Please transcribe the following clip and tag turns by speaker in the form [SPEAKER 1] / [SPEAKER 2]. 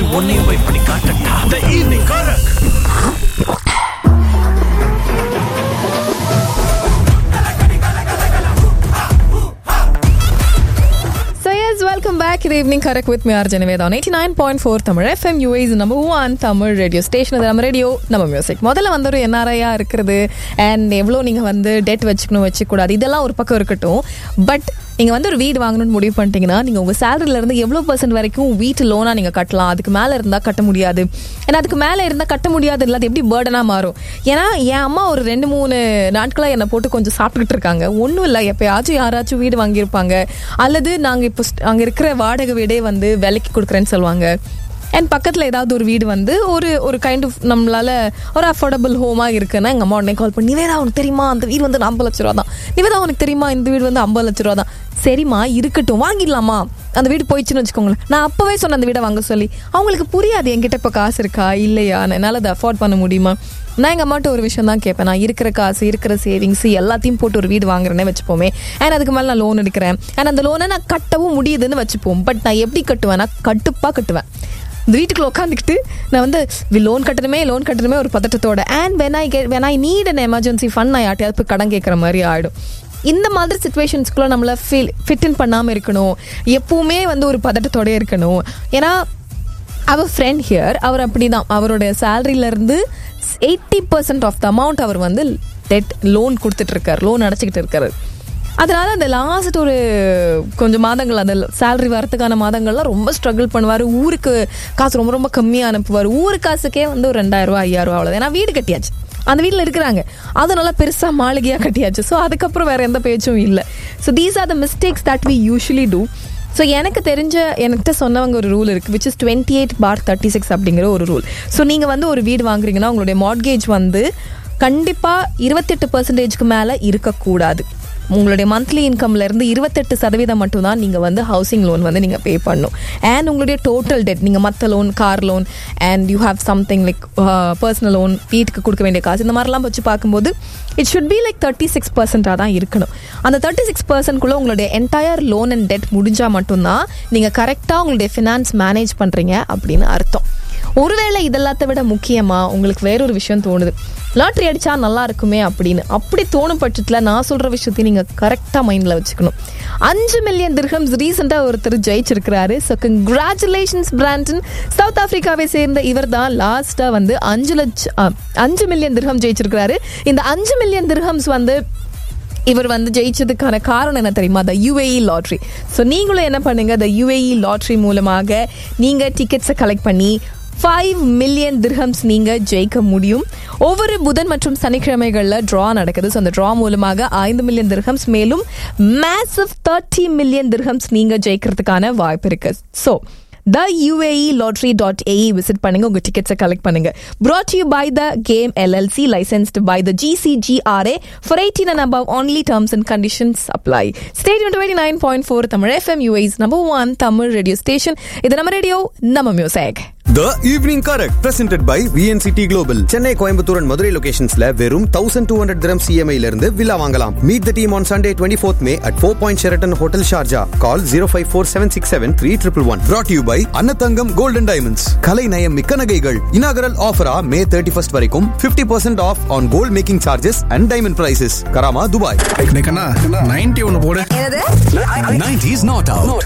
[SPEAKER 1] உன்னையும் போய் பண்ணி காட்டட்டா the evening correct
[SPEAKER 2] So yes, welcome back. Good evening, correct with me, Arjun Niveda on 89.4 Tamil FM, UA's number one Tamil radio station. அது நம்ம radio நம்ம music முதல்ல வந்து ஒரு என்ஆர்ஐயா இருக்கிறது அண்ட் எவ்வளோ நீங்கள் வந்து டெட் வச்சுக்கணும் வச்சுக்கூடாது இதெல்லாம் ஒரு பக்கம் இருக்கட்டும் பட் நீங்கள் வந்து ஒரு வீடு வாங்கணும்னு முடிவு பண்ணிட்டீங்கன்னா நீங்கள் உங்கள் சேலரியிலேருந்து எவ்வளோ பர்சன்ட் வரைக்கும் வீட்டு லோனாக நீங்கள் கட்டலாம் அதுக்கு மேலே இருந்தால் கட்ட முடியாது ஏன்னா அதுக்கு மேலே இருந்தால் கட்ட முடியாது இல்லை அது எப்படி பேர்டனாக மாறும் ஏன்னா என் அம்மா ஒரு ரெண்டு மூணு நாட்களாக என்னை போட்டு கொஞ்சம் சாப்பிட்டுக்கிட்டு இருக்காங்க ஒன்றும் இல்லை எப்பயாச்சும் யாராச்சும் வீடு வாங்கியிருப்பாங்க அல்லது நாங்கள் இப்போ அங்கே இருக்கிற வாடகை வீடே வந்து விலைக்கு கொடுக்குறேன்னு சொல்லுவாங்க அண்ட் பக்கத்தில் ஏதாவது ஒரு வீடு வந்து ஒரு ஒரு கைண்ட் ஆஃப் நம்மளால ஒரு அஃபோர்டபுள் ஹோமாக இருக்குன்னா எங்கள் அம்மா உடனே கால் பண்ணி நிவேதா உனக்கு தெரியுமா அந்த வீடு வந்து ஐம்பது லட்ச ரூபா தான் நிவேதா உனக்கு தெரியுமா இந்த வீடு வந்து ஐம்பது லட்ச ரூபா தான் சரிம்மா இருக்கட்டும் வாங்கிடலாமா அந்த வீடு போயிடுச்சுன்னு வச்சுக்கோங்களேன் நான் அப்போவே சொன்னேன் அந்த வீடை வாங்க சொல்லி அவங்களுக்கு புரியாது என்கிட்ட இப்போ காசு இருக்கா இல்லையா என்னால் அதை அஃபோர்ட் பண்ண முடியுமா நான் எங்கள் அம்மாட்ட ஒரு விஷயம் தான் கேட்பேன் நான் இருக்கிற காசு இருக்கிற சேவிங்ஸ் எல்லாத்தையும் போட்டு ஒரு வீடு வாங்குறேனே வச்சுப்போமே அண்ட் அதுக்கு மேலே நான் லோன் எடுக்கிறேன் அண்ட் அந்த லோனை நான் கட்டவும் முடியுதுன்னு வச்சுப்போம் பட் நான் எப்படி கட்டுவேன்னா கட்டுப்பாக கட்டுவேன் இந்த வீட்டுக்குள்ள உட்காந்துக்கிட்டு நான் வந்து லோன் கட்டணுமே லோன் கட்டணுமே ஒரு பதட்டத்தோட and when I get when I need an emergency fund நான் யார்ட்டையாவது போய் கடன் கேட்குற மாதிரி ஆகிடும் இந்த மாதிரி சுச்சுவேஷன்ஸ்குள்ள நம்மள ஃபீல் ஃபிட் இன் பண்ணாமல் இருக்கணும் எப்பவுமே வந்து ஒரு பதட்டத்தோட இருக்கணும் ஏன்னா அவர் ஃப்ரெண்ட் ஹியர் அவர் அப்படிதான் அவருடைய சேலரியிலேருந்து eighty percent of the amount அவர் வந்து டெட் லோன் கொடுத்துட்டு இருக்காரு லோன் அடைச்சிக்கிட்டு இருக்காரு அதனால அந்த லாஸ்ட் ஒரு கொஞ்சம் மாதங்கள் அந்த சேலரி வரதுக்கான மாதங்கள்லாம் ரொம்ப ஸ்ட்ரகிள் பண்ணுவார் ஊருக்கு காசு ரொம்ப ரொம்ப கம்மியாக அனுப்புவார் ஊரு காசுக்கே வந்து ஒரு ரெண்டாயிரம் ரூபா ஐயாயிரம் ரூபா அவ்வளோ ஏன்னா வீடு கட்டியாச்சு அந்த வீட்டில் இருக்கிறாங்க அது நல்லா பெருசாக மாளிகையாக கட்டியாச்சு ஸோ அதுக்கப்புறம் வேற எந்த பேச்சும் இல்லை so these are the mistakes that we usually do so எனக்கு தெரிஞ்ச என்கிட்ட சொன்னவங்க ஒரு ரூல் இருக்குது which is twenty eight bar thirty six அப்படிங்கிற ஒரு ரூல் ஸோ நீங்கள் வந்து ஒரு வீடு வாங்குறீங்கன்னா உங்களுடைய மார்ட்கேஜ் வந்து கண்டிப்பாக இருபத்தெட்டு பர்சன்டேஜ்க்கு மேலே இருக்கக்கூடாது உங்களுடைய மந்த்லி இன்கம்ல இருந்து இருபத்தெட்டு சதவீதம் மட்டும்தான் நீங்கள் வந்து ஹவுசிங் லோன் வந்து நீங்கள் பே பண்ணணும் அண்ட் உங்களுடைய டோட்டல் டெட் நீங்கள் மற்ற loan car loan and you have something like personal loan வீட்டுக்கு கொடுக்க வேண்டிய காசு இந்த மாதிரிலாம் வச்சு பார்க்கும்போது it should be like thirty six பர்சன்டாக தான் இருக்கணும் அந்த தேர்ட்டி சிக்ஸ் பர்சன்ட்குள்ளே உங்களுடைய என்டையர் லோன் அண்ட் டெட் முடிஞ்சால் மட்டும்தான் நீங்கள் கரெக்டாக உங்களுடைய ஃபினான்ஸ் மேனேஜ் பண்ணுறீங்க அப்படின்னு அர்த்தம் ஒருவேளை இதெல்லாத்த விட முக்கியமா உங்களுக்கு வேறொரு விஷயம் தோணுது லாட்ரி அடிச்சா நல்லா இருக்குமே அப்படின்னு அப்படி தோணும் பட்சத்தில் நான் சொல்ற விஷயத்தையும் நீங்க கரெக்டா மைண்ட்ல வச்சுக்கணும் அஞ்சு மில்லியன் திர்ஹம்ஸ் ரீசெண்டா ஒருத்தர் ஜெயிச்சிருக்கிறாரு ஸோ கங்க்ராச்சுலேஷன்ஸ் பிராண்டன் சவுத் ஆப்பிரிக்காவை சேர்ந்த இவர் தான் லாஸ்டா வந்து அஞ்சு லட்சம் அஞ்சு மில்லியன் திர்ஹம் ஜெயிச்சிருக்கிறாரு இந்த அஞ்சு மில்லியன் திர்ஹம்ஸ் வந்து இவர் வந்து ஜெயிச்சதுக்கான காரணம் என்ன தெரியுமா த யுஏஇ லாட்ரி ஸோ நீங்களும் என்ன பண்ணுங்க த யுஏஇ லாட்ரி மூலமாக நீங்க டிக்கெட்ஸை கலெக்ட் பண்ணி ஃபைவ் மில்லியன் திர்ஹம்ஸ் நீங்க ஜெயிக்க முடியும் ஒவ்வொரு புதன் மற்றும் சனிக்கிழமைகளில் ட்ரா நடக்குது ஸோ அந்த ட்ரா மூலமாக ஐந்து மில்லியன் திர்ஹம்ஸ் மேலும் மேசிவ் தேர்ட்டி மில்லியன் திர்ஹம்ஸ் நீங்க ஜெயிக்கிறதுக்கான வாய்ப்பு இருக்கு so the UAE lottery dot AE visit பண்ணுங்க உங்க டிக்கெட்ஸை கலெக்ட் பண்ணுங்க brought you by the game LLC licensed by the GCGRA for eighteen and above only terms and conditions apply stadium twenty nine point four Tamil FM UAE's number one Tamil radio station இது நம்ம radio நம்ம music
[SPEAKER 3] The Evening Correct presented by VNCT Global Chennai Coimbatore and Madurai லொகேஷன்ஸ்ல வெறும் thousand two hundred dirham CMI இருந்து villa வாங்கலாம் meet the team on Sunday twenty fourth May at four point Sheraton hotel Sharjah call zero five four seven six seven three triple one brought you by Annathangam golden diamonds கலை நயம் மிக்க நகைகள் inaugural ஆஃபரா May thirty first வரைக்கும் fifty percent off on gold making charges and diamond prices Karama Dubai
[SPEAKER 1] ninety ஒன்று போடு
[SPEAKER 4] என்னது
[SPEAKER 5] 90s not out.